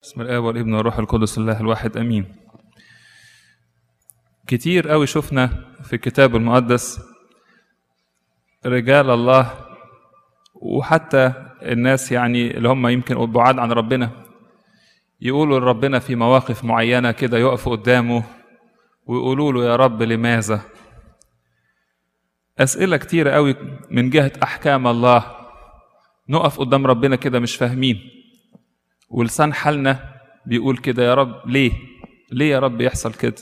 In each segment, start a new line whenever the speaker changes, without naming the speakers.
بسم الآب والابن والروح القدس الله الواحد أمين كتير قوي شفنا في الكتاب المقدس رجال الله وحتى الناس يعني اللي هم يمكن بعاد عن ربنا يقولوا لربنا في مواقف معينة كده يقفوا قدامه ويقولوا له يا رب لماذا أسئلة كتيرة قوي من جهة أحكام الله نقف قدام ربنا كده مش فاهمين ولسان حالنا بيقول كده يا رب ليه ليه يا رب يحصل كده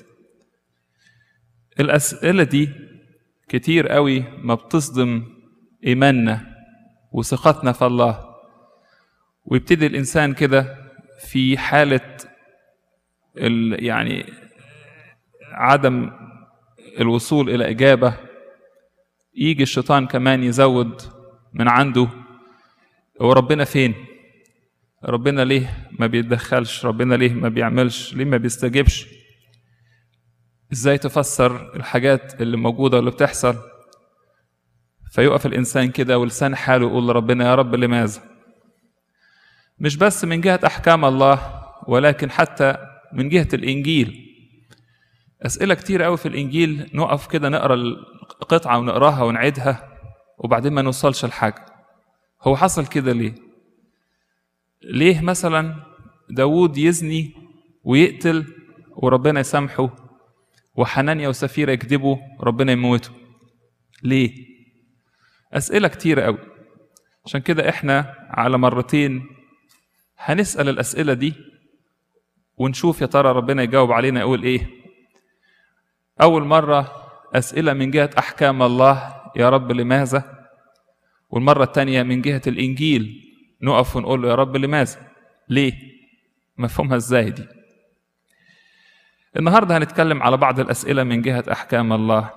الأسئلة دي كتير قوي ما بتصدم إيماننا وثقتنا في الله ويبتدي الإنسان كده في حالة ال يعني عدم الوصول إلى إجابة يجي الشيطان كمان يزود من عنده هو ربنا فين ربنا ليه ما بيتدخلش ربنا ليه ما بيعملش ليه ما بيستجيبش ازاي تفسر الحاجات اللي موجودة واللي بتحصل فيقف الإنسان كده ولسان حاله يقول لربنا يا رب لماذا مش بس من جهة أحكام الله ولكن حتى من جهة الإنجيل أسئلة كتير قوي في الإنجيل نقف كده نقرأ القطعة ونقراها ونعيدها وبعدين ما نوصلش لحاجة هو حصل كده ليه ليه مثلا داود يزني ويقتل وربنا يسامحه وحنانيا وسفيرة يكذبوا ربنا يموته ليه أسئلة كتيرة قوي عشان كده احنا على مرتين هنسأل الأسئلة دي ونشوف يا ترى ربنا يجاوب علينا يقول ايه أول مرة أسئلة من جهة أحكام الله يا رب لماذا والمرة التانية من جهة الإنجيل نقف ونقول له يا رب لماذا ليه مفهومها ازاي دي النهارده هنتكلم على بعض الأسئلة من جهة أحكام الله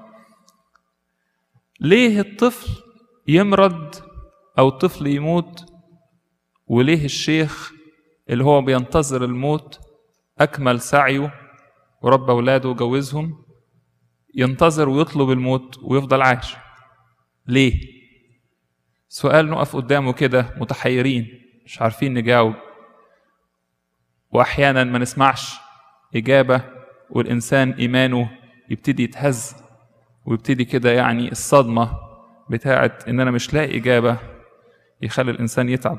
ليه الطفل يمرض أو الطفل يموت وليه الشيخ اللي هو بينتظر الموت أكمل سعيه وربى أولاده وجوزهم ينتظر ويطلب الموت ويفضل عايش ليه سؤال نقف قدامه كده متحيرين مش عارفين نجاوب واحيانا ما نسمعش اجابه والانسان ايمانه يبتدي يتهز ويبتدي كده يعني الصدمه بتاعت ان انا مش لاقي اجابه يخلي الانسان يتعب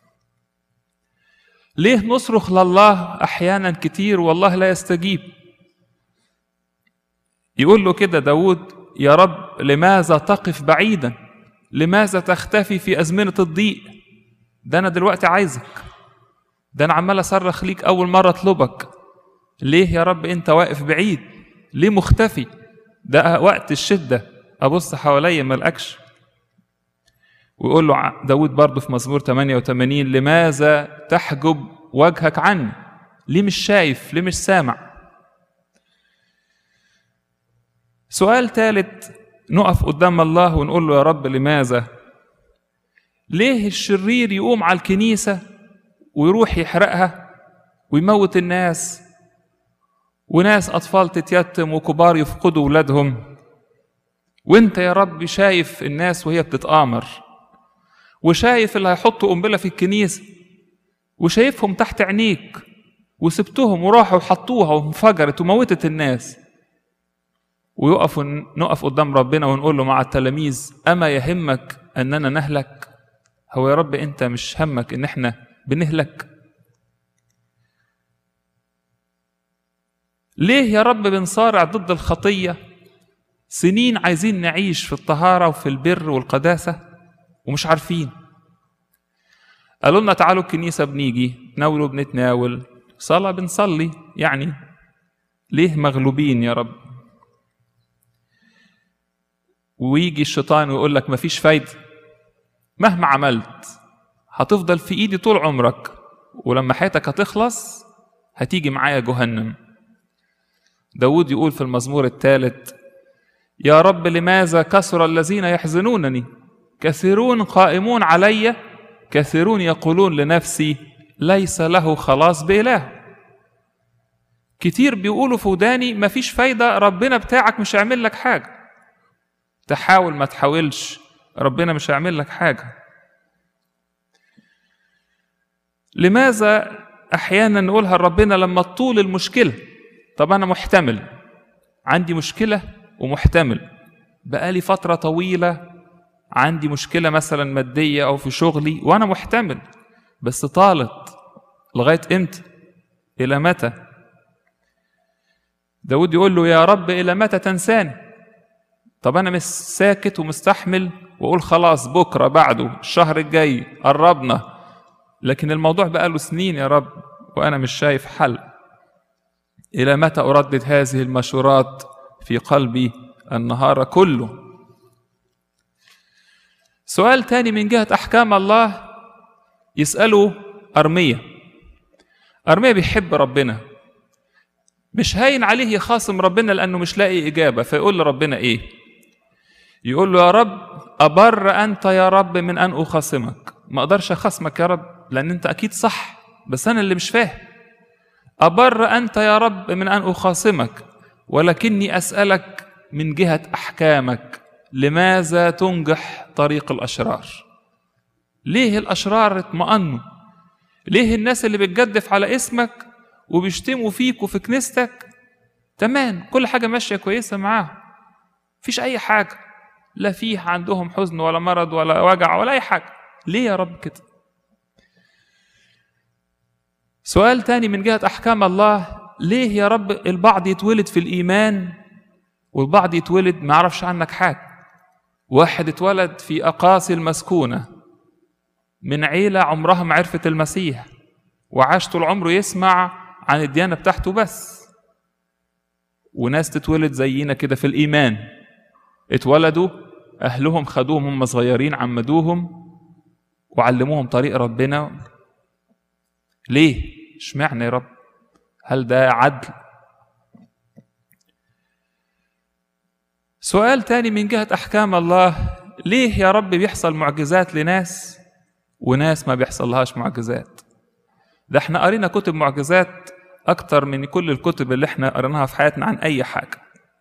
ليه نصرخ لله احيانا كتير والله لا يستجيب يقول له كده داود يا رب لماذا تقف بعيدا لماذا تختفي في أزمنة الضيق ده أنا دلوقتي عايزك ده أنا عمال أصرخ ليك أول مرة أطلبك ليه يا رب أنت واقف بعيد ليه مختفي ده وقت الشدة أبص حواليا ملقكش ويقول له داود برضه في مزمور 88 لماذا تحجب وجهك عني ليه مش شايف ليه مش سامع سؤال ثالث نقف قدام الله ونقول له يا رب لماذا ليه الشرير يقوم على الكنيسة ويروح يحرقها ويموت الناس وناس أطفال تتيتم وكبار يفقدوا ولادهم وانت يا رب شايف الناس وهي بتتآمر وشايف اللي هيحطوا قنبلة في الكنيسة وشايفهم تحت عينيك وسبتهم وراحوا وحطوها وانفجرت وموتت الناس ويقف نقف قدام ربنا ونقول له مع التلاميذ أما يهمك أننا نهلك هو يا رب أنت مش همك إن إحنا بنهلك ليه يا رب بنصارع ضد الخطية سنين عايزين نعيش في الطهارة وفي البر والقداسة ومش عارفين قالوا لنا تعالوا الكنيسة بنيجي ناولوا بنتناول صلاة بنصلي يعني ليه مغلوبين يا رب ويجي الشيطان ويقول لك مفيش فايدة مهما عملت هتفضل في ايدي طول عمرك ولما حياتك هتخلص هتيجي معايا جهنم داود يقول في المزمور الثالث يا رب لماذا كثر الذين يحزنونني كثيرون قائمون علي كثيرون يقولون لنفسي ليس له خلاص بإله كتير بيقولوا في وداني مفيش فايدة ربنا بتاعك مش هيعمل لك حاجة تحاول ما تحاولش ربنا مش هيعمل لك حاجة لماذا احيانا نقولها لربنا لما تطول المشكله طب انا محتمل عندي مشكله ومحتمل بقالي فتره طويله عندي مشكله مثلا ماديه او في شغلي وانا محتمل بس طالت لغايه امتى الى متى داود يقول له يا رب الى متى تنساني طب انا مش ساكت ومستحمل واقول خلاص بكره بعده الشهر الجاي قربنا لكن الموضوع بقاله سنين يا رب وانا مش شايف حل الى متى اردد هذه المشورات في قلبي النهار كله سؤال تاني من جهه احكام الله يساله ارميه ارميه بيحب ربنا مش هاين عليه يخاصم ربنا لانه مش لاقي اجابه فيقول لربنا ايه يقول له يا رب أبر أنت يا رب من أن أخاصمك ما أقدرش أخاصمك يا رب لأن أنت أكيد صح بس أنا اللي مش فاهم أبر أنت يا رب من أن أخاصمك ولكني أسألك من جهة أحكامك لماذا تنجح طريق الأشرار ليه الأشرار اطمأنوا ليه الناس اللي بتجدف على اسمك وبيشتموا فيك وفي كنيستك تمام كل حاجة ماشية كويسة معاهم مفيش أي حاجة لا فيه عندهم حزن ولا مرض ولا وجع ولا أي حاجة ليه يا رب كده سؤال تاني من جهة أحكام الله ليه يا رب البعض يتولد في الإيمان والبعض يتولد ما يعرفش عنك حاجة واحد اتولد في أقاصي المسكونة من عيلة عمرها ما عرفت المسيح وعاش طول عمره يسمع عن الديانة بتاعته بس وناس تتولد زينا كده في الإيمان اتولدوا أهلهم خدوهم هم صغيرين عمدوهم وعلموهم طريق ربنا ليه؟ اشمعنى يا رب؟ هل ده عدل؟ سؤال تاني من جهة أحكام الله ليه يا رب بيحصل معجزات لناس وناس ما بيحصلهاش معجزات ده احنا قرينا كتب معجزات أكتر من كل الكتب اللي احنا قريناها في حياتنا عن أي حاجة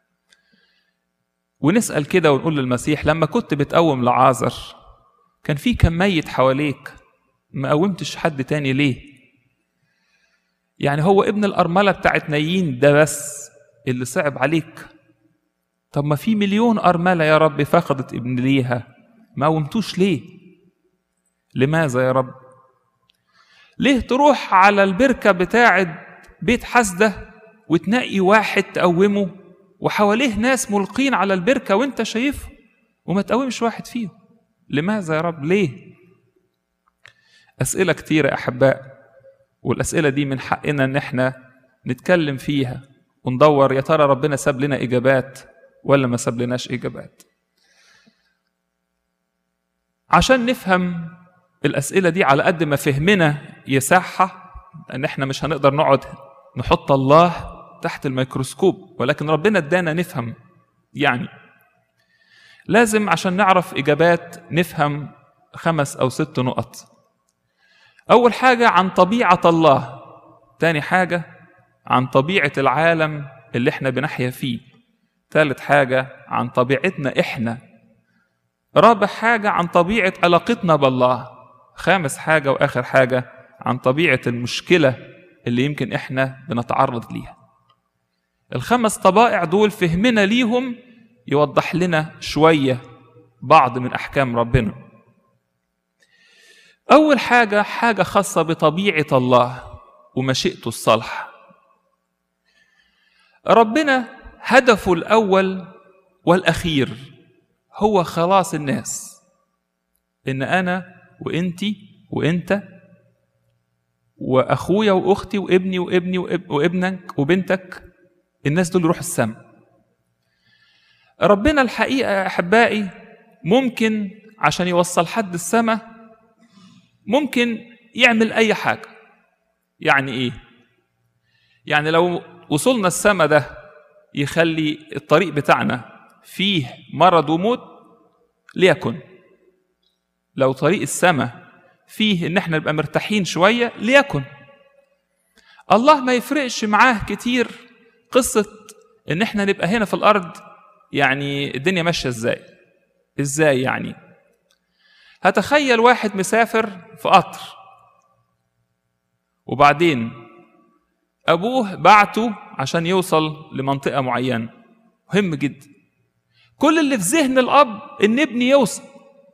ونسأل كده ونقول للمسيح لما كنت بتقوم لعازر كان في كم ميت حواليك ما قومتش حد تاني ليه يعني هو ابن الأرملة بتاعت نايين ده بس اللي صعب عليك طب ما في مليون أرملة يا رب فقدت ابن ليها ما قومتوش ليه لماذا يا رب ليه تروح على البركة بتاعت بيت حسدة وتنقي واحد تقومه وحواليه ناس ملقين على البركة وانت شايفه وما تقومش واحد فيهم لماذا يا رب ليه أسئلة كتيرة يا أحباء والأسئلة دي من حقنا إن احنا نتكلم فيها وندور يا ترى ربنا ساب لنا إجابات ولا ما ساب لناش إجابات عشان نفهم الأسئلة دي على قد ما فهمنا يساحها لأن احنا مش هنقدر نقعد نحط الله تحت الميكروسكوب ولكن ربنا ادانا نفهم يعني لازم عشان نعرف إجابات نفهم خمس أو ست نقط أول حاجة عن طبيعة الله تاني حاجة عن طبيعة العالم اللي احنا بنحيا فيه ثالث حاجة عن طبيعتنا احنا رابع حاجة عن طبيعة علاقتنا بالله خامس حاجة وآخر حاجة عن طبيعة المشكلة اللي يمكن احنا بنتعرض ليها الخمس طبائع دول فهمنا ليهم يوضح لنا شوية بعض من أحكام ربنا أول حاجة حاجة خاصة بطبيعة الله ومشيئته الصالحة ربنا هدفه الأول والأخير هو خلاص الناس إن أنا وإنتي وإنت وأخويا وأختي وابني وابني وابنك وبنتك الناس دول يروحوا السماء ربنا الحقيقة يا أحبائي ممكن عشان يوصل حد السماء ممكن يعمل أي حاجة يعني إيه؟ يعني لو وصلنا السماء ده يخلي الطريق بتاعنا فيه مرض وموت ليكن لو طريق السماء فيه ان احنا نبقى مرتاحين شويه ليكن الله ما يفرقش معاه كتير قصه ان احنا نبقى هنا في الارض يعني الدنيا ماشيه ازاي ازاي يعني هتخيل واحد مسافر في قطر وبعدين ابوه بعته عشان يوصل لمنطقه معينه مهم جدا كل اللي في ذهن الاب ان ابني يوصل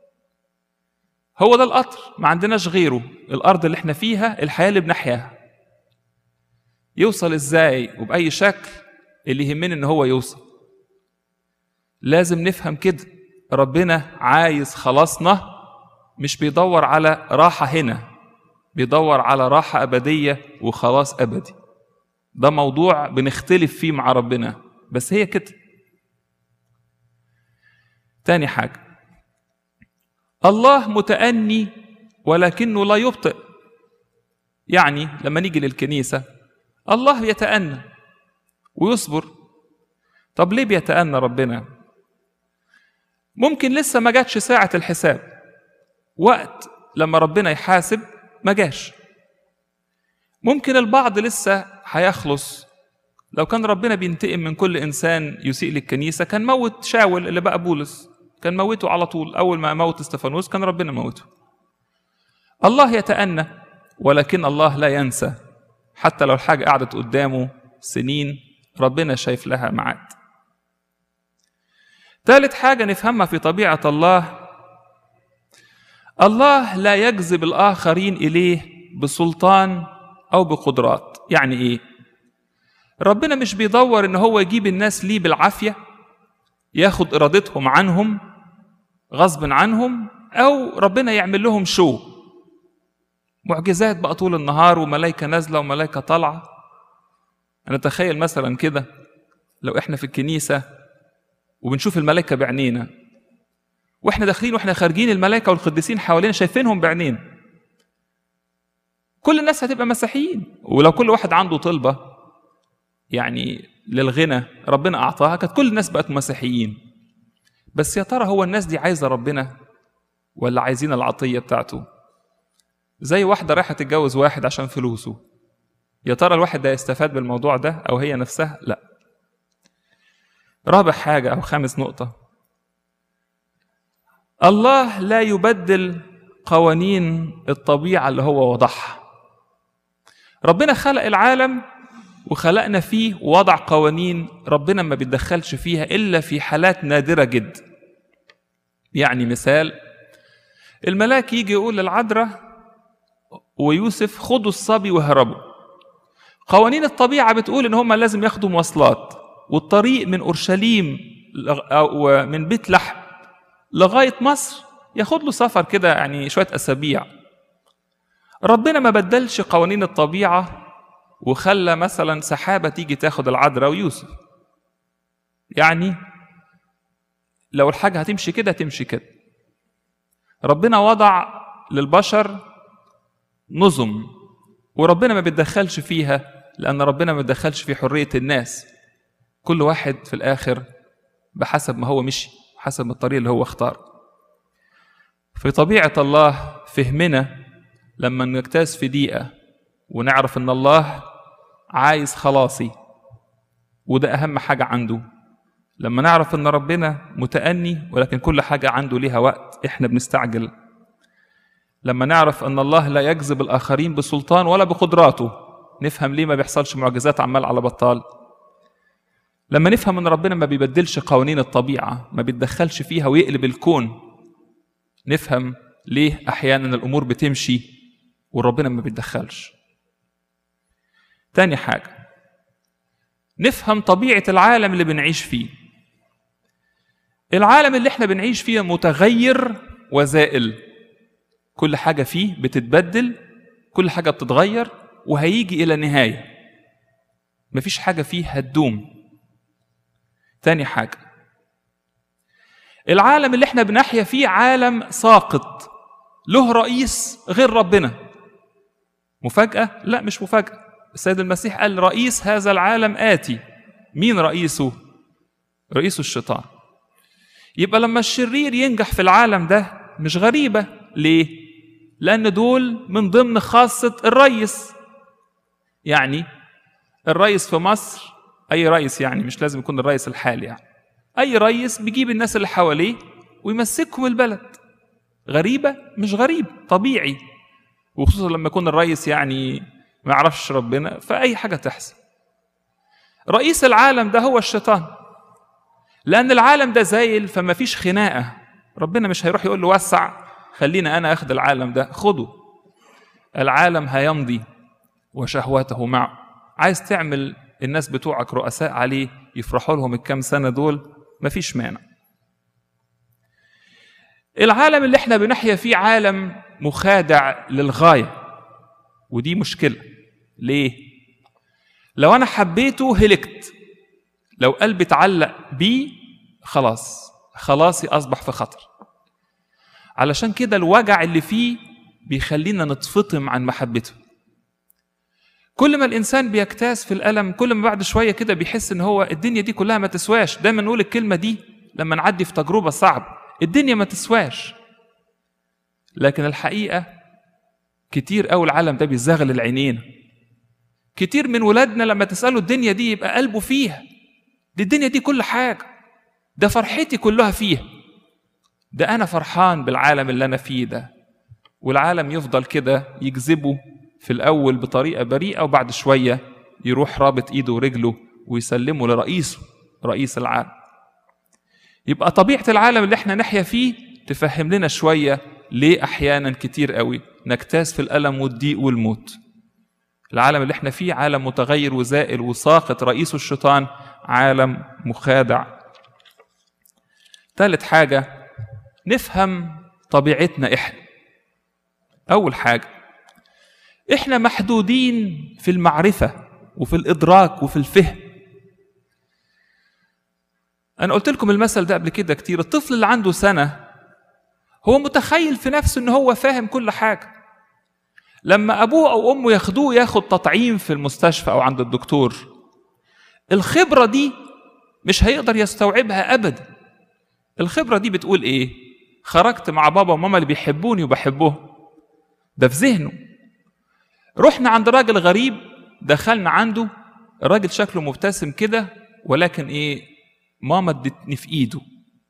هو ده القطر ما عندناش غيره الارض اللي احنا فيها الحياه اللي بنحياها يوصل ازاي وباي شكل اللي يهمني ان هو يوصل لازم نفهم كده ربنا عايز خلاصنا مش بيدور على راحه هنا بيدور على راحه ابديه وخلاص ابدي ده موضوع بنختلف فيه مع ربنا بس هي كده تاني حاجه الله متأني ولكنه لا يبطئ يعني لما نيجي للكنيسة الله يتأنى ويصبر طب ليه بيتأنى ربنا ممكن لسه ما جاتش ساعة الحساب وقت لما ربنا يحاسب ما جاش ممكن البعض لسه هيخلص لو كان ربنا بينتقم من كل انسان يسيء للكنيسه كان موت شاول اللي بقى بولس كان موته على طول اول ما موت استفانوس كان ربنا موته الله يتأنى ولكن الله لا ينسى حتى لو الحاجة قعدت قدامه سنين ربنا شايف لها ميعاد ثالث حاجة نفهمها في طبيعة الله الله لا يجذب الآخرين إليه بسلطان أو بقدرات يعني إيه؟ ربنا مش بيدور إن هو يجيب الناس ليه بالعافية ياخد إرادتهم عنهم غصب عنهم أو ربنا يعمل لهم شو معجزات بقى طول النهار وملائكة نازلة وملائكة طالعة أنا أتخيل مثلا كده لو إحنا في الكنيسة وبنشوف الملائكة بعينينا واحنا داخلين واحنا خارجين الملائكه والقديسين حوالينا شايفينهم بعينينا كل الناس هتبقى مسيحيين ولو كل واحد عنده طلبه يعني للغنى ربنا اعطاها كانت كل الناس بقت مسيحيين بس يا ترى هو الناس دي عايزه ربنا ولا عايزين العطيه بتاعته زي واحده رايحه تتجوز واحد عشان فلوسه يا ترى الواحد ده يستفاد بالموضوع ده او هي نفسها لا رابع حاجه او خامس نقطه الله لا يبدل قوانين الطبيعة اللي هو وضعها ربنا خلق العالم وخلقنا فيه ووضع قوانين ربنا ما بيتدخلش فيها إلا في حالات نادرة جدا يعني مثال الملاك يجي يقول للعذراء ويوسف خدوا الصبي وهربوا قوانين الطبيعة بتقول إن هم لازم ياخدوا مواصلات والطريق من أورشليم أو من بيت لحم لغايه مصر ياخد له سفر كده يعني شويه اسابيع ربنا ما بدلش قوانين الطبيعه وخلى مثلا سحابه تيجي تاخد العذراء ويوسف يعني لو الحاجه هتمشي كده تمشي كده ربنا وضع للبشر نظم وربنا ما بيتدخلش فيها لان ربنا ما بيتدخلش في حريه الناس كل واحد في الاخر بحسب ما هو مشي حسب الطريق اللي هو اختار في طبيعة الله فهمنا لما نجتاز في دقيقة ونعرف ان الله عايز خلاصي وده اهم حاجة عنده لما نعرف ان ربنا متأني ولكن كل حاجة عنده ليها وقت احنا بنستعجل لما نعرف ان الله لا يجذب الاخرين بسلطان ولا بقدراته نفهم ليه ما بيحصلش معجزات عمال على بطال لما نفهم ان ربنا ما بيبدلش قوانين الطبيعه ما بيتدخلش فيها ويقلب الكون نفهم ليه احيانا الامور بتمشي وربنا ما بيتدخلش تاني حاجه نفهم طبيعه العالم اللي بنعيش فيه العالم اللي احنا بنعيش فيه متغير وزائل كل حاجه فيه بتتبدل كل حاجه بتتغير وهيجي الى نهايه مفيش حاجه فيه هتدوم تاني حاجة العالم اللي احنا بنحيا فيه عالم ساقط له رئيس غير ربنا مفاجأة؟ لا مش مفاجأة السيد المسيح قال رئيس هذا العالم آتي مين رئيسه؟ رئيسه الشيطان يبقى لما الشرير ينجح في العالم ده مش غريبة ليه؟ لأن دول من ضمن خاصة الرئيس يعني الرئيس في مصر اي رئيس يعني مش لازم يكون الرئيس الحالي يعني اي رئيس بيجيب الناس اللي حواليه ويمسكهم البلد غريبه مش غريب طبيعي وخصوصا لما يكون الرئيس يعني ما يعرفش ربنا فأي حاجة تحصل رئيس العالم ده هو الشيطان لأن العالم ده زايل فما فيش خناقة ربنا مش هيروح يقول له وسع خلينا أنا أخذ العالم ده خده العالم هيمضي وشهوته معه عايز تعمل الناس بتوعك رؤساء عليه يفرحوا لهم الكام سنة دول مفيش مانع العالم اللي احنا بنحيا فيه عالم مخادع للغاية ودي مشكلة ليه؟ لو أنا حبيته هلكت لو قلبي اتعلق بيه خلاص خلاصي أصبح في خطر علشان كده الوجع اللي فيه بيخلينا نتفطم عن محبته كل ما الانسان بيجتاز في الالم كل ما بعد شويه كده بيحس ان هو الدنيا دي كلها ما تسواش دايما نقول الكلمه دي لما نعدي في تجربه صعبه الدنيا ما تسواش لكن الحقيقه كتير قوي العالم ده بيزغل العينين كتير من ولادنا لما تساله الدنيا دي يبقى قلبه فيها دي الدنيا دي كل حاجه ده فرحتي كلها فيها ده انا فرحان بالعالم اللي انا فيه ده والعالم يفضل كده يجذبه في الأول بطريقة بريئة وبعد شوية يروح رابط إيده ورجله ويسلمه لرئيسه رئيس العالم يبقى طبيعة العالم اللي احنا نحيا فيه تفهم لنا شوية ليه أحيانا كتير قوي نجتاز في الألم والضيق والموت العالم اللي احنا فيه عالم متغير وزائل وساقط رئيسه الشيطان عالم مخادع ثالث حاجة نفهم طبيعتنا احنا أول حاجة احنا محدودين في المعرفه وفي الادراك وفي الفهم انا قلت لكم المثل ده قبل كده كتير الطفل اللي عنده سنه هو متخيل في نفسه ان هو فاهم كل حاجه لما ابوه او امه ياخدوه ياخد تطعيم في المستشفى او عند الدكتور الخبره دي مش هيقدر يستوعبها ابدا الخبره دي بتقول ايه خرجت مع بابا وماما اللي بيحبوني وبحبهم ده في ذهنه رحنا عند راجل غريب دخلنا عنده الراجل شكله مبتسم كده ولكن ايه ماما ادتني في ايده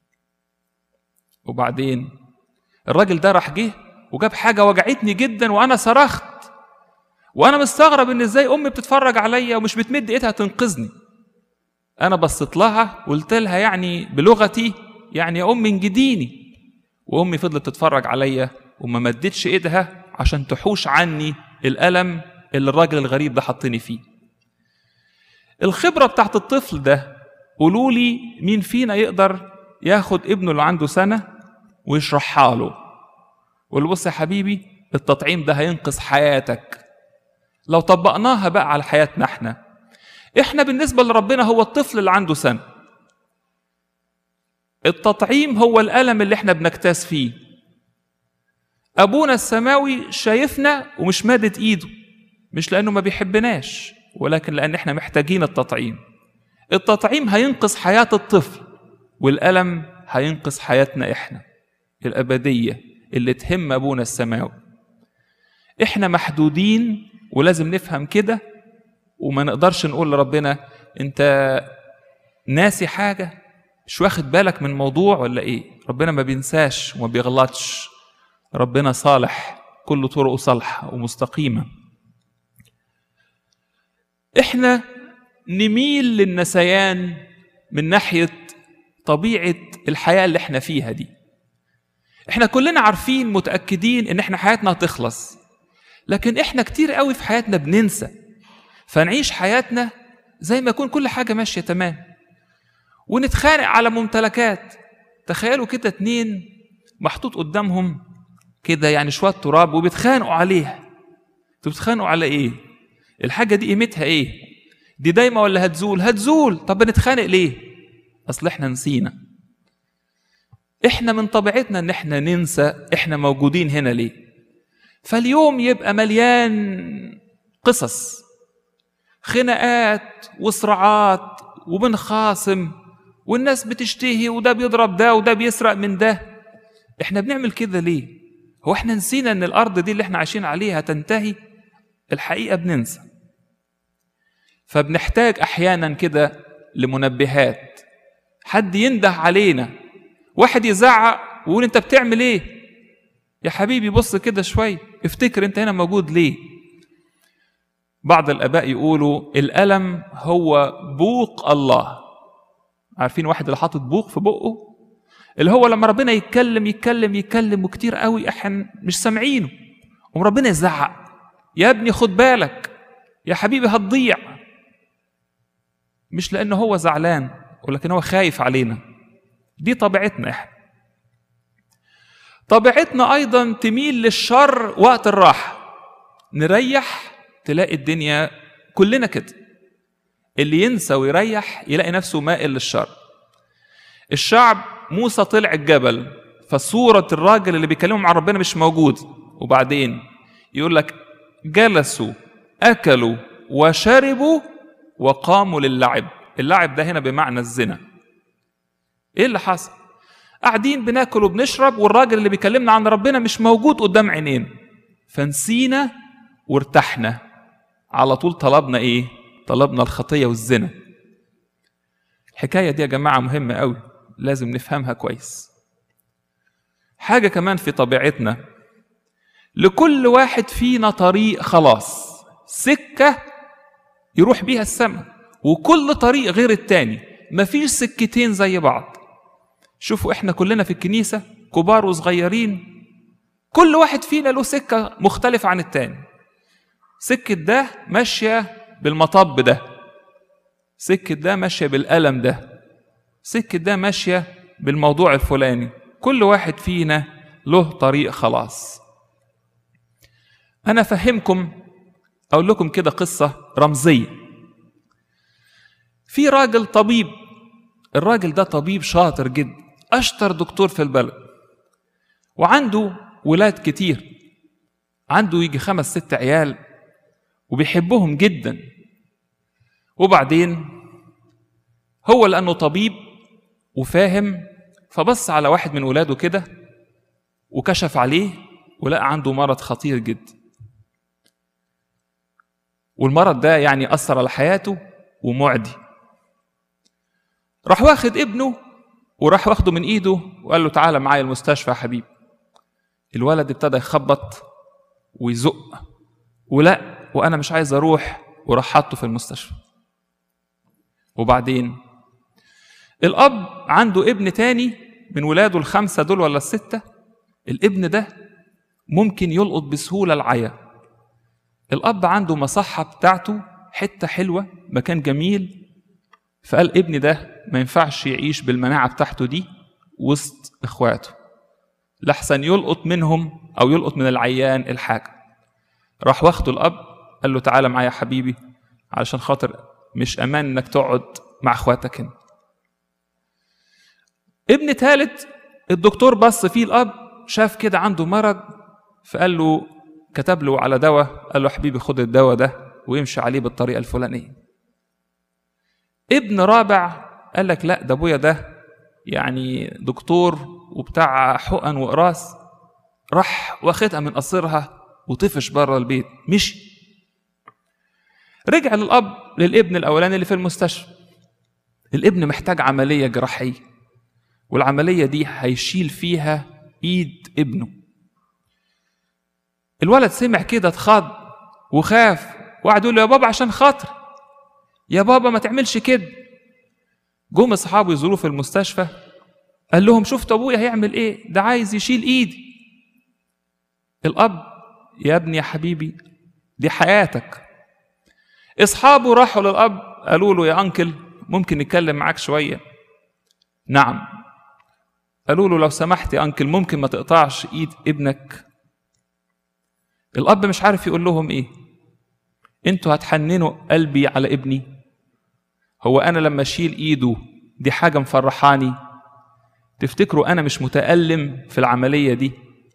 وبعدين الراجل ده راح جه وجاب حاجه وجعتني جدا وانا صرخت وانا مستغرب ان ازاي امي بتتفرج عليا ومش بتمد ايدها تنقذني انا بصيت لها قلت لها يعني بلغتي يعني يا امي انجديني وامي فضلت تتفرج عليا وما مدتش ايدها عشان تحوش عني الألم اللي الراجل الغريب ده حطني فيه الخبرة بتاعت الطفل ده قولوا لي مين فينا يقدر ياخد ابنه اللي عنده سنة ويشرحها له ويقول له بص يا حبيبي التطعيم ده هينقذ حياتك لو طبقناها بقى على حياتنا احنا احنا بالنسبة لربنا هو الطفل اللي عنده سنة التطعيم هو الألم اللي احنا بنكتاز فيه أبونا السماوي شايفنا ومش مادد إيده مش لأنه ما بيحبناش ولكن لأن إحنا محتاجين التطعيم التطعيم هينقذ حياة الطفل والألم هينقذ حياتنا إحنا الأبدية اللي تهم أبونا السماوي إحنا محدودين ولازم نفهم كده وما نقدرش نقول لربنا أنت ناسي حاجة مش واخد بالك من موضوع ولا إيه ربنا ما بينساش وما بيغلطش ربنا صالح كل طرقه صالحة ومستقيمة احنا نميل للنسيان من ناحية طبيعة الحياة اللي احنا فيها دي احنا كلنا عارفين متأكدين ان احنا حياتنا هتخلص لكن احنا كتير قوي في حياتنا بننسى فنعيش حياتنا زي ما يكون كل حاجة ماشية تمام ونتخانق على ممتلكات تخيلوا كده اتنين محطوط قدامهم كده يعني شويه تراب وبيتخانقوا عليها انتوا بتتخانقوا على ايه الحاجه دي قيمتها ايه دي دايما ولا هتزول هتزول طب بنتخانق ليه اصل احنا نسينا احنا من طبيعتنا ان احنا ننسى احنا موجودين هنا ليه فاليوم يبقى مليان قصص خناقات وصراعات وبنخاصم والناس بتشتهي وده بيضرب ده وده بيسرق من ده احنا بنعمل كده ليه هو احنا نسينا ان الارض دي اللي احنا عايشين عليها تنتهي الحقيقه بننسى فبنحتاج احيانا كده لمنبهات حد ينده علينا واحد يزعق ويقول انت بتعمل ايه يا حبيبي بص كده شوي افتكر انت هنا موجود ليه بعض الآباء يقولوا الألم هو بوق الله عارفين واحد اللي حاطط بوق في بقه اللي هو لما ربنا يتكلم يتكلم يتكلم وكتير قوي احنا مش سامعينه وربنا يزعق يا ابني خد بالك يا حبيبي هتضيع مش لأنه هو زعلان ولكن هو خايف علينا دي طبيعتنا احنا طبيعتنا أيضا تميل للشر وقت الراحة نريح تلاقي الدنيا كلنا كده اللي ينسى ويريح يلاقي نفسه مائل للشر الشعب موسى طلع الجبل فصورة الراجل اللي بيكلمهم عن ربنا مش موجود وبعدين يقول لك جلسوا أكلوا وشربوا وقاموا للعب اللعب ده هنا بمعنى الزنا ايه اللي حصل قاعدين بناكل وبنشرب والراجل اللي بيكلمنا عن ربنا مش موجود قدام عينينا فنسينا وارتحنا على طول طلبنا ايه طلبنا الخطيه والزنا الحكايه دي يا جماعه مهمه قوي لازم نفهمها كويس حاجه كمان في طبيعتنا لكل واحد فينا طريق خلاص سكه يروح بيها السماء وكل طريق غير التاني مفيش سكتين زي بعض شوفوا احنا كلنا في الكنيسه كبار وصغيرين كل واحد فينا له سكه مختلفه عن التاني سكه ده ماشيه بالمطب ده سكه ده ماشيه بالالم ده سكه ده ماشيه بالموضوع الفلاني كل واحد فينا له طريق خلاص انا افهمكم اقول لكم كده قصه رمزيه في راجل طبيب الراجل ده طبيب شاطر جدا اشطر دكتور في البلد وعنده ولاد كتير عنده يجي خمس ست عيال وبيحبهم جدا وبعدين هو لانه طبيب وفاهم فبص على واحد من ولاده كده وكشف عليه ولقى عنده مرض خطير جدا والمرض ده يعني اثر على حياته ومعدي راح واخد ابنه وراح واخده من ايده وقال له تعالى معايا المستشفى يا حبيبي الولد ابتدى يخبط ويزق ولا وانا مش عايز اروح وراح حاطه في المستشفى وبعدين الاب عنده ابن تاني من ولاده الخمسه دول ولا السته الابن ده ممكن يلقط بسهوله العيا الاب عنده مصحه بتاعته حته حلوه مكان جميل فقال ابني ده ما ينفعش يعيش بالمناعه بتاعته دي وسط اخواته لحسن يلقط منهم او يلقط من العيان الحاجه راح واخده الاب قال له تعالى معايا يا حبيبي علشان خاطر مش امان انك تقعد مع اخواتك هنا ابن ثالث الدكتور بص فيه الاب شاف كده عنده مرض فقال له كتب له على دواء قال له حبيبي خد الدواء ده ويمشي عليه بالطريقه الفلانيه ابن رابع قال لك لا ده ابويا ده يعني دكتور وبتاع حقن وقراص راح واخدها من قصرها وطفش بره البيت مشي رجع للاب للابن الاولاني اللي في المستشفى الابن محتاج عمليه جراحيه والعمليه دي هيشيل فيها ايد ابنه الولد سمع كده اتخض وخاف وقعد يقول له يا بابا عشان خاطر يا بابا ما تعملش كده جم اصحابه يزوروه في المستشفى قال لهم شفت ابويا هيعمل ايه ده عايز يشيل ايدي الاب يا ابني يا حبيبي دي حياتك اصحابه راحوا للاب قالوا له يا انكل ممكن نتكلم معاك شويه نعم قالوا له لو سمحت يا انكل ممكن ما تقطعش ايد ابنك الاب مش عارف يقول لهم ايه انتوا هتحننوا قلبي على ابني هو انا لما اشيل ايده دي حاجه مفرحاني تفتكروا انا مش متالم في العمليه دي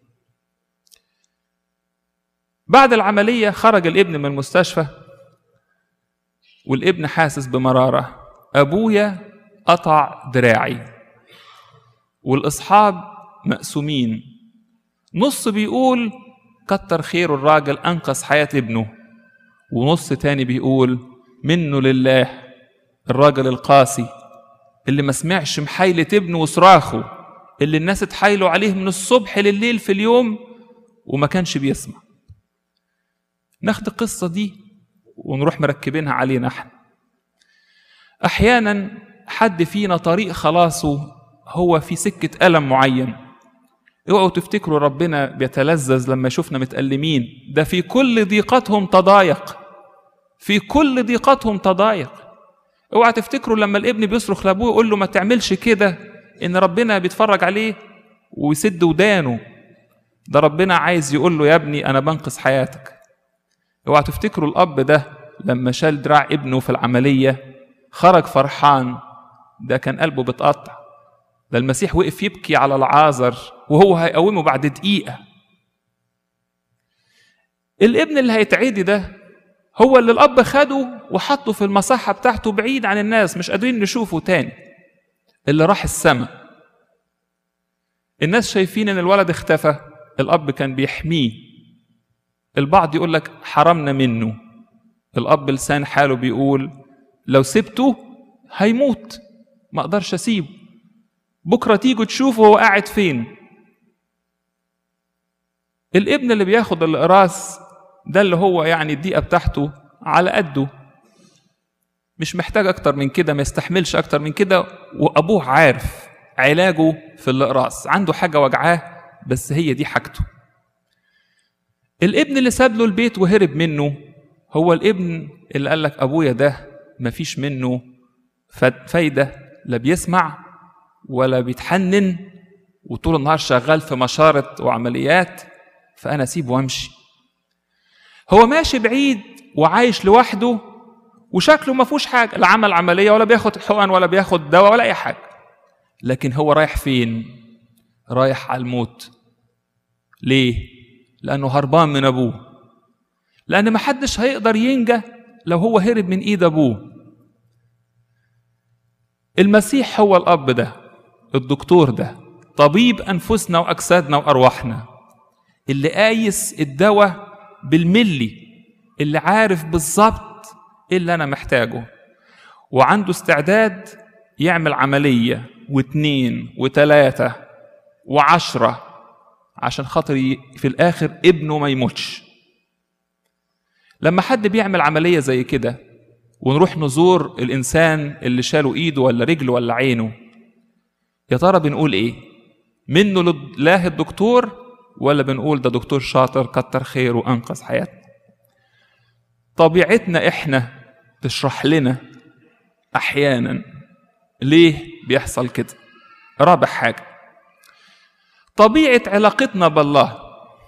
بعد العمليه خرج الابن من المستشفى والابن حاسس بمراره ابويا قطع دراعي والاصحاب مقسومين نص بيقول كتر خير الراجل انقذ حياه ابنه ونص تاني بيقول منه لله الراجل القاسي اللي ما سمعش محايلة ابنه وصراخه اللي الناس اتحايلوا عليه من الصبح لليل في اليوم وما كانش بيسمع ناخد القصة دي ونروح مركبينها علينا احنا احيانا حد فينا طريق خلاصه هو في سكة ألم معين اوعوا تفتكروا ربنا بيتلذذ لما يشوفنا متألمين ده في كل ضيقتهم تضايق في كل ضيقتهم تضايق اوعى تفتكروا لما الابن بيصرخ لابوه يقول له ما تعملش كده ان ربنا بيتفرج عليه ويسد ودانه ده ربنا عايز يقول له يا ابني انا بنقذ حياتك اوعى تفتكروا الاب ده لما شال دراع ابنه في العمليه خرج فرحان ده كان قلبه بتقطع ده المسيح وقف يبكي على العازر وهو هيقومه بعد دقيقه الابن اللي هيتعدي ده هو اللي الاب خده وحطه في المصحه بتاعته بعيد عن الناس مش قادرين نشوفه تاني اللي راح السماء الناس شايفين ان الولد اختفى الاب كان بيحميه البعض يقول لك حرمنا منه الاب لسان حاله بيقول لو سبته هيموت ما اقدرش اسيبه بكره تيجوا تشوفوا هو قاعد فين الابن اللي بياخد الاقراص ده اللي هو يعني الدقيقه بتاعته على قده مش محتاج اكتر من كده ما يستحملش اكتر من كده وابوه عارف علاجه في الاقراص عنده حاجه وجعاه بس هي دي حاجته الابن اللي ساب له البيت وهرب منه هو الابن اللي قال لك ابويا ده مفيش منه فايده لا بيسمع ولا بيتحنن وطول النهار شغال في مشارط وعمليات فانا اسيبه وامشي هو ماشي بعيد وعايش لوحده وشكله ما فيهوش حاجه لا عمل عمليه ولا بياخد حقن ولا بياخد دواء ولا اي حاجه لكن هو رايح فين رايح على الموت ليه لانه هربان من ابوه لان ما حدش هيقدر ينجى لو هو هرب من ايد ابوه المسيح هو الاب ده الدكتور ده طبيب انفسنا واجسادنا وارواحنا اللي قايس الدواء بالملي اللي عارف بالظبط ايه اللي انا محتاجه وعنده استعداد يعمل عملية واثنين وثلاثة وعشرة عشان خاطر في الآخر ابنه ما يموتش لما حد بيعمل عملية زي كده ونروح نزور الإنسان اللي شالوا إيده ولا رجله ولا عينه يا ترى بنقول إيه؟ منه لله الدكتور ولا بنقول ده دكتور شاطر كتر خيره وأنقذ حياتنا طبيعتنا إحنا تشرح لنا أحيانا ليه بيحصل كده رابع حاجة طبيعة علاقتنا بالله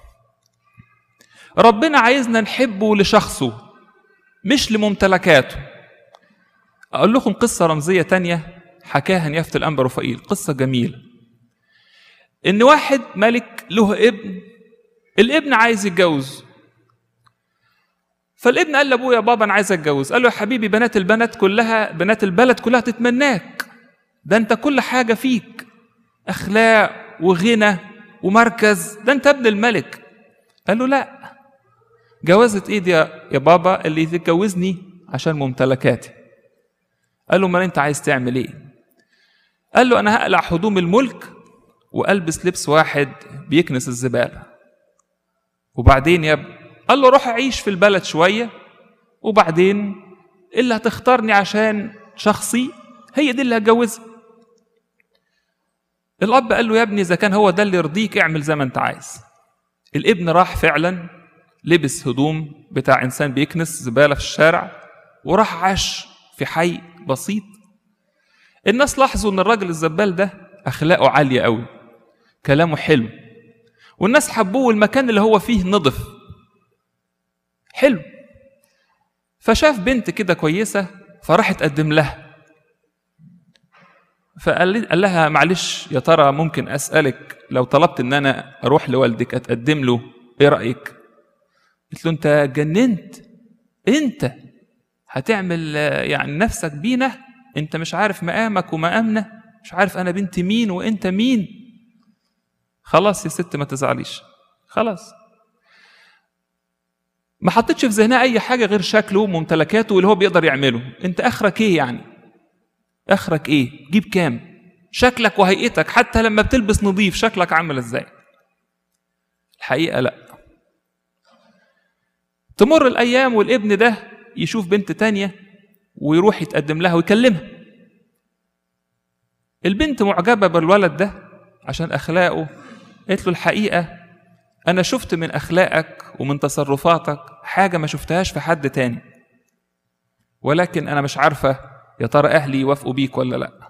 ربنا عايزنا نحبه لشخصه مش لممتلكاته أقول لكم قصة رمزية تانية حكاها نيافة الأنبا رفائيل قصة جميلة إن واحد ملك له ابن الابن عايز يتجوز فالابن قال لابوه يا بابا انا عايز اتجوز قال له يا حبيبي بنات البنات كلها بنات البلد كلها تتمناك ده انت كل حاجه فيك اخلاق وغنى ومركز ده انت ابن الملك قال له لا جوازة ايه دي يا بابا اللي تتجوزني عشان ممتلكاتي قال له ما انت عايز تعمل ايه قال له انا هقلع هدوم الملك والبس لبس واحد بيكنس الزباله وبعدين يا ابني قال له روح اعيش في البلد شويه وبعدين اللي هتختارني عشان شخصي هي دي اللي هتجوزها الاب قال له يا ابني اذا كان هو ده اللي يرضيك اعمل زي ما انت عايز الابن راح فعلا لبس هدوم بتاع انسان بيكنس زباله في الشارع وراح عاش في حي بسيط الناس لاحظوا ان الراجل الزبال ده اخلاقه عاليه قوي كلامه حلو والناس حبوه والمكان اللي هو فيه نضف حلو فشاف بنت كده كويسة فراح تقدم لها فقال قال لها معلش يا ترى ممكن أسألك لو طلبت إن أنا أروح لوالدك أتقدم له إيه رأيك؟ قلت له أنت جننت أنت هتعمل يعني نفسك بينا أنت مش عارف مقامك ومقامنا مش عارف أنا بنت مين وأنت مين خلاص يا ست ما تزعليش خلاص ما حطيتش في ذهنها اي حاجه غير شكله وممتلكاته واللي هو بيقدر يعمله انت اخرك ايه يعني اخرك ايه جيب كام شكلك وهيئتك حتى لما بتلبس نظيف شكلك عامل ازاي الحقيقه لا تمر الايام والابن ده يشوف بنت تانية ويروح يتقدم لها ويكلمها البنت معجبة بالولد ده عشان أخلاقه قالت له الحقيقة أنا شفت من أخلاقك ومن تصرفاتك حاجة ما شفتهاش في حد تاني ولكن أنا مش عارفة يا ترى أهلي يوافقوا بيك ولا لأ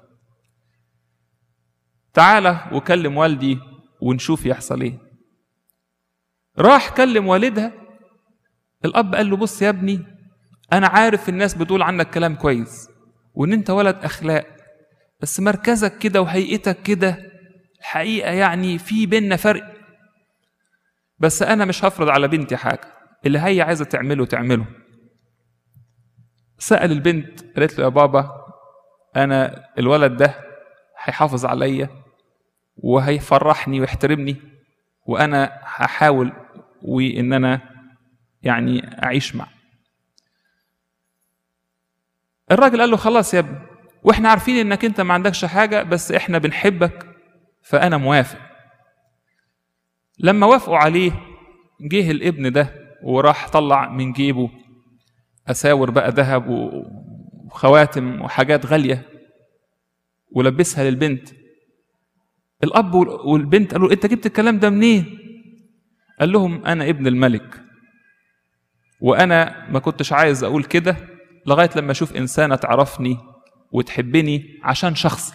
تعالى وكلم والدي ونشوف يحصل ايه راح كلم والدها الاب قال له بص يا ابني انا عارف الناس بتقول عنك كلام كويس وان انت ولد اخلاق بس مركزك كده وهيئتك كده الحقيقه يعني في بينا فرق بس انا مش هفرض على بنتي حاجه اللي هي عايزه تعمله تعمله سال البنت قالت له يا بابا انا الولد ده هيحافظ عليا وهيفرحني ويحترمني وانا هحاول وان انا يعني اعيش معه الراجل قال له خلاص يا ابني واحنا عارفين انك انت ما عندكش حاجه بس احنا بنحبك فانا موافق لما وافقوا عليه جه الابن ده وراح طلع من جيبه اساور بقى ذهب وخواتم وحاجات غاليه ولبسها للبنت الاب والبنت قالوا انت جبت الكلام ده منين قال لهم انا ابن الملك وانا ما كنتش عايز اقول كده لغايه لما اشوف انسانه تعرفني وتحبني عشان شخصي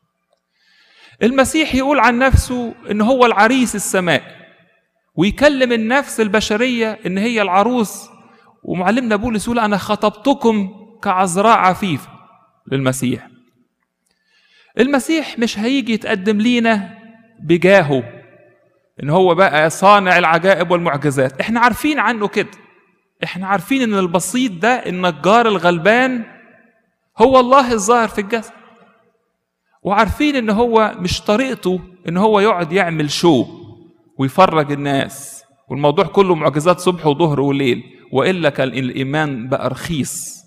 المسيح يقول عن نفسه ان هو العريس السمائي ويكلم النفس البشريه ان هي العروس ومعلمنا بولس يقول انا خطبتكم كعذراء عفيفه للمسيح المسيح مش هيجي يتقدم لينا بجاهه ان هو بقى صانع العجائب والمعجزات احنا عارفين عنه كده احنا عارفين ان البسيط ده النجار الغلبان هو الله الظاهر في الجسد وعارفين ان هو مش طريقته ان هو يقعد يعمل شو ويفرج الناس والموضوع كله معجزات صبح وظهر وليل والا كان الايمان بقى رخيص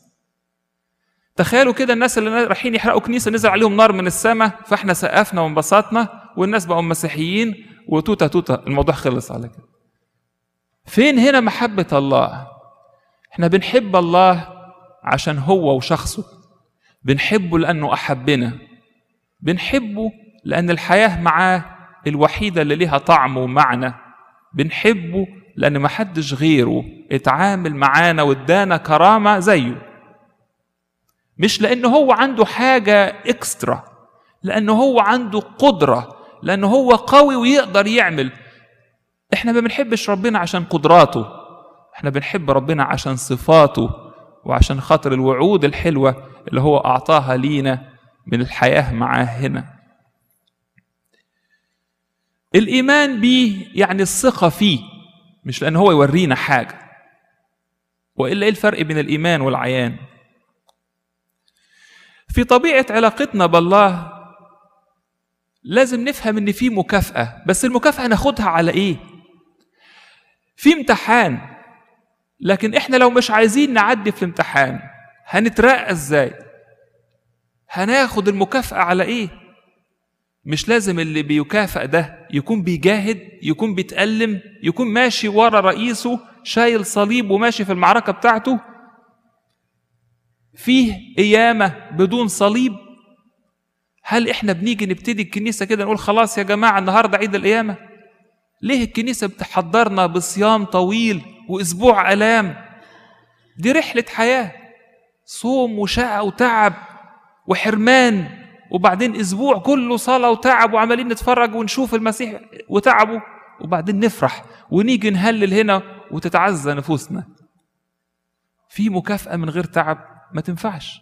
تخيلوا كده الناس اللي رايحين يحرقوا كنيسه نزل عليهم نار من السماء فاحنا سقفنا وانبسطنا والناس بقوا مسيحيين وتوته توته الموضوع خلص على كده فين هنا محبه الله احنا بنحب الله عشان هو وشخصه بنحبه لانه احبنا بنحبه لان الحياه معاه الوحيده اللي ليها طعم ومعنى بنحبه لان ما حدش غيره اتعامل معانا وادانا كرامه زيه مش لانه هو عنده حاجه اكسترا لانه هو عنده قدره لانه هو قوي ويقدر يعمل احنا ما بنحبش ربنا عشان قدراته احنا بنحب ربنا عشان صفاته وعشان خاطر الوعود الحلوه اللي هو اعطاها لينا من الحياه معاه هنا الايمان بيه يعني الثقه فيه مش لان هو يورينا حاجه والا ايه الفرق بين الايمان والعيان في طبيعه علاقتنا بالله لازم نفهم ان في مكافاه بس المكافاه ناخدها على ايه في امتحان لكن احنا لو مش عايزين نعدي في الامتحان هنترقى ازاي هناخد المكافاه على ايه مش لازم اللي بيكافئ ده يكون بيجاهد يكون بيتألم يكون ماشي ورا رئيسه شايل صليب وماشي في المعركة بتاعته فيه قيامة بدون صليب هل احنا بنيجي نبتدي الكنيسة كده نقول خلاص يا جماعة النهاردة عيد القيامة ليه الكنيسة بتحضرنا بصيام طويل وأسبوع ألام دي رحلة حياة صوم وشقة وتعب وحرمان وبعدين اسبوع كله صلاه وتعب وعمالين نتفرج ونشوف المسيح وتعبه وبعدين نفرح ونيجي نهلل هنا وتتعزى نفوسنا في مكافاه من غير تعب ما تنفعش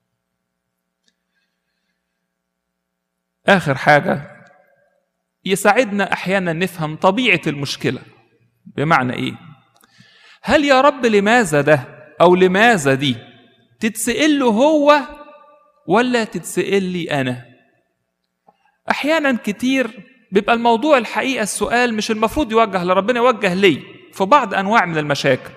اخر حاجه يساعدنا احيانا نفهم طبيعه المشكله بمعنى ايه هل يا رب لماذا ده او لماذا دي تتسال له هو ولا تتسأل لي أنا أحيانا كتير بيبقى الموضوع الحقيقة السؤال مش المفروض يوجه لربنا يوجه لي في بعض أنواع من المشاكل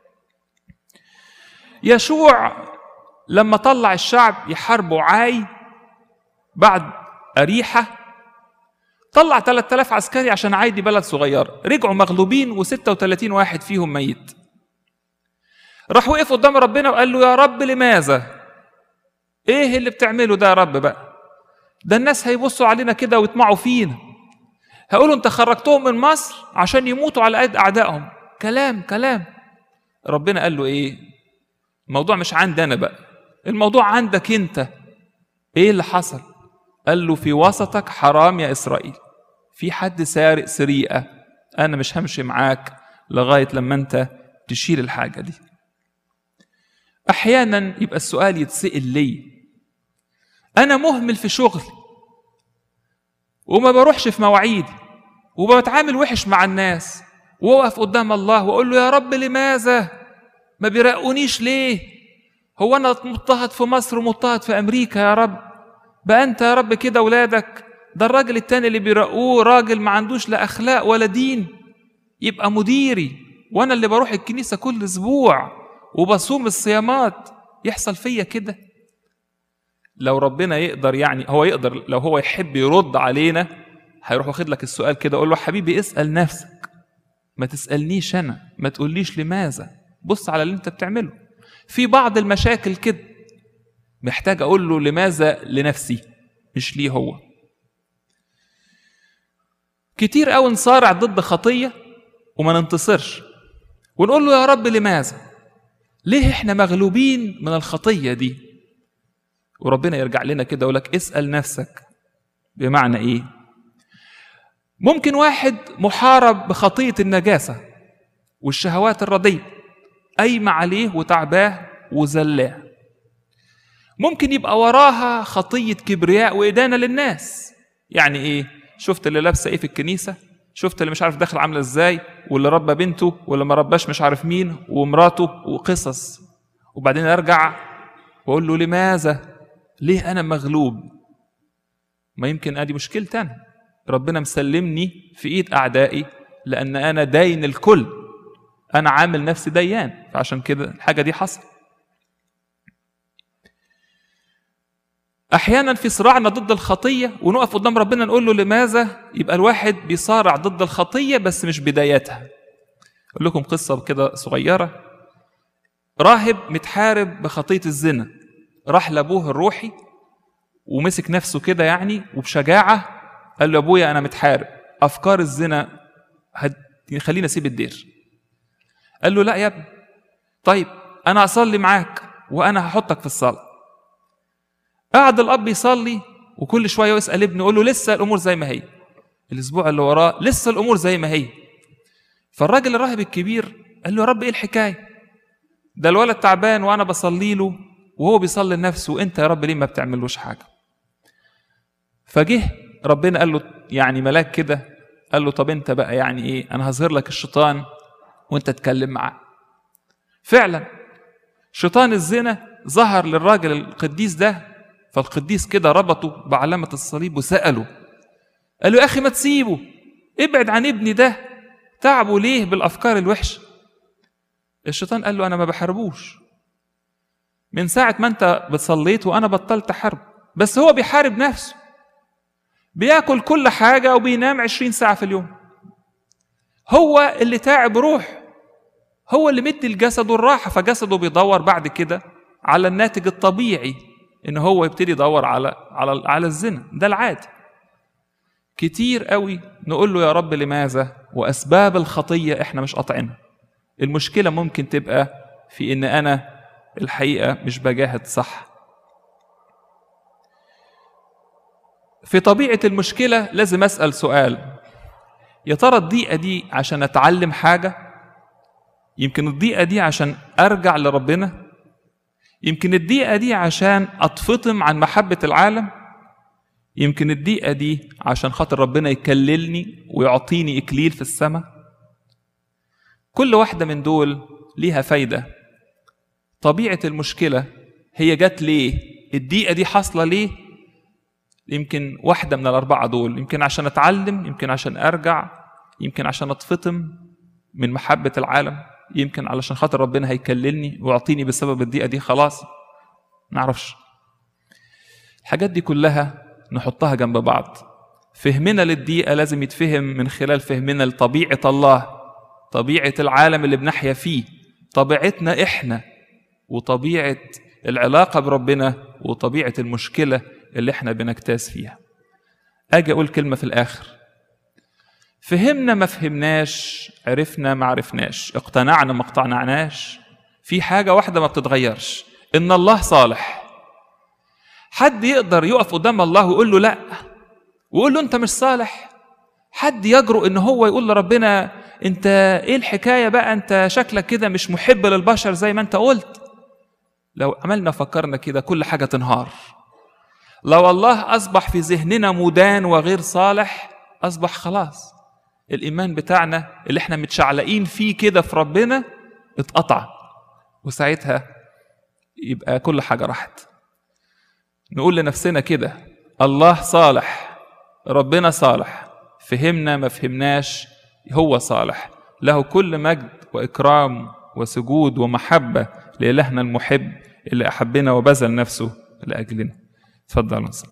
يشوع لما طلع الشعب يحاربوا عاي بعد أريحة طلع 3000 عسكري عشان عاي دي بلد صغيرة رجعوا مغلوبين و36 واحد فيهم ميت راح وقف قدام ربنا وقال له يا رب لماذا ايه اللي بتعمله ده يا رب بقى ده الناس هيبصوا علينا كده ويطمعوا فينا هيقولوا انت خرجتهم من مصر عشان يموتوا على ايد اعدائهم كلام كلام ربنا قال له ايه الموضوع مش عندي انا بقى الموضوع عندك انت ايه اللي حصل قال له في وسطك حرام يا اسرائيل في حد سارق سرقه انا مش همشي معاك لغايه لما انت تشيل الحاجه دي احيانا يبقى السؤال يتسال ليه انا مهمل في شغلي وما بروحش في مواعيدي وبتعامل وحش مع الناس واقف قدام الله واقول له يا رب لماذا ما بيرقونيش ليه هو انا مضطهد في مصر ومضطهد في امريكا يا رب بقى انت يا رب كده ولادك ده الراجل التاني اللي بيرقوه راجل ما عندوش لا اخلاق ولا دين يبقى مديري وانا اللي بروح الكنيسه كل اسبوع وبصوم الصيامات يحصل فيا كده لو ربنا يقدر يعني هو يقدر لو هو يحب يرد علينا هيروح واخد لك السؤال كده اقول له حبيبي اسال نفسك ما تسالنيش انا ما تقوليش لماذا بص على اللي انت بتعمله في بعض المشاكل كده محتاج اقول له لماذا لنفسي مش ليه هو كتير قوي نصارع ضد خطيه وما ننتصرش ونقول له يا رب لماذا ليه احنا مغلوبين من الخطيه دي وربنا يرجع لنا كده يقول لك اسال نفسك بمعنى ايه ممكن واحد محارب بخطيه النجاسه والشهوات الرديه قايمه عليه وتعباه وزلاه ممكن يبقى وراها خطيه كبرياء وادانه للناس يعني ايه شفت اللي لابسه ايه في الكنيسه شفت اللي مش عارف داخل عامله ازاي واللي ربى بنته واللي ما رباش مش عارف مين ومراته وقصص وبعدين ارجع واقول له لماذا ليه انا مغلوب ما يمكن ادي مشكلتي انا ربنا مسلمني في ايد اعدائي لان انا داين الكل انا عامل نفسي ديان فعشان كده الحاجه دي حصل احيانا في صراعنا ضد الخطيه ونقف قدام ربنا نقول له لماذا يبقى الواحد بيصارع ضد الخطيه بس مش بدايتها اقول لكم قصه كده صغيره راهب متحارب بخطيه الزنا راح لابوه الروحي ومسك نفسه كده يعني وبشجاعه قال له ابويا انا متحارب افكار الزنا خليني اسيب الدير قال له لا يا ابني طيب انا اصلي معاك وانا هحطك في الصلاه قعد الاب يصلي وكل شويه يسال ابنه يقول له لسه الامور زي ما هي الاسبوع اللي وراه لسه الامور زي ما هي فالراجل الراهب الكبير قال له يا رب ايه الحكايه ده الولد تعبان وانا بصلي له وهو بيصلي لنفسه وانت يا رب ليه ما بتعملوش حاجه فجه ربنا قال له يعني ملاك كده قال له طب انت بقى يعني ايه انا هظهر لك الشيطان وانت تتكلم معاه فعلا شيطان الزنا ظهر للراجل القديس ده فالقديس كده ربطه بعلامة الصليب وسأله قال له يا أخي ما تسيبه ابعد عن ابني ده تعبه ليه بالأفكار الوحشة الشيطان قال له أنا ما بحاربوش من ساعة ما أنت بتصليت وأنا بطلت حرب بس هو بيحارب نفسه بياكل كل حاجة وبينام عشرين ساعة في اليوم هو اللي تعب روح هو اللي مدي الجسد الراحة فجسده بيدور بعد كده على الناتج الطبيعي ان هو يبتدي يدور على على على الزنا ده العادي كتير قوي نقول له يا رب لماذا واسباب الخطيه احنا مش قاطعينها المشكله ممكن تبقى في ان انا الحقيقه مش بجاهد صح في طبيعه المشكله لازم اسال سؤال يا ترى الضيقه دي عشان اتعلم حاجه يمكن الضيقه دي عشان ارجع لربنا يمكن الضيقه دي عشان اتفطم عن محبه العالم يمكن الضيقه دي عشان خاطر ربنا يكللني ويعطيني اكليل في السماء كل واحده من دول ليها فايده طبيعه المشكله هي جت ليه الضيقه دي حاصله ليه يمكن واحده من الاربعه دول يمكن عشان اتعلم يمكن عشان ارجع يمكن عشان اتفطم من محبه العالم يمكن علشان خاطر ربنا هيكللني ويعطيني بسبب الضيقه دي خلاص نعرفش الحاجات دي كلها نحطها جنب بعض فهمنا للضيقه لازم يتفهم من خلال فهمنا لطبيعه الله طبيعه العالم اللي بنحيا فيه طبيعتنا احنا وطبيعه العلاقه بربنا وطبيعه المشكله اللي احنا بنجتاز فيها اجي اقول كلمه في الاخر فهمنا ما فهمناش عرفنا ما عرفناش اقتنعنا ما اقتنعناش في حاجه واحده ما بتتغيرش ان الله صالح حد يقدر يقف قدام الله ويقول له لا ويقول له انت مش صالح حد يجرؤ ان هو يقول لربنا انت ايه الحكايه بقى انت شكلك كده مش محب للبشر زي ما انت قلت لو عملنا فكرنا كده كل حاجه تنهار لو الله اصبح في ذهننا مدان وغير صالح اصبح خلاص الايمان بتاعنا اللي احنا متشعلقين فيه كده في ربنا اتقطع وساعتها يبقى كل حاجه راحت نقول لنفسنا كده الله صالح ربنا صالح فهمنا ما فهمناش هو صالح له كل مجد واكرام وسجود ومحبه لالهنا المحب اللي احبنا وبذل نفسه لاجلنا تفضلوا